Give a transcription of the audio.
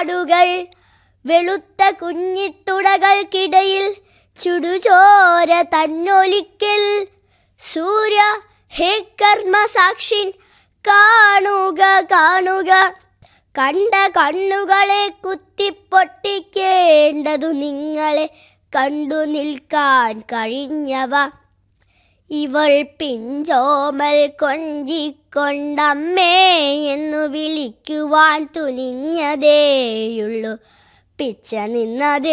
പാടുകൾ വെളുത്ത കുഞ്ഞിത്തുടകൾക്കിടയിൽ ചുടുചോര തന്നൊലിക്കൽ സൂര്യ ഹേ കർമ്മസാക്ഷിൻ കാണുക കാണുക കണ്ട കണ്ണുകളെ കുത്തിപ്പൊട്ടിക്കേണ്ടതു നിങ്ങളെ കണ്ടു നിൽക്കാൻ കഴിഞ്ഞവ ഇവൾ പിഞ്ചോമൽ കൊഞ്ചിക്കൊണ്ടമ്മേ എന്നു വിളിക്കുവാൻ തുനിഞ്ഞതേയുള്ളു പിച്ച നിന്നതേ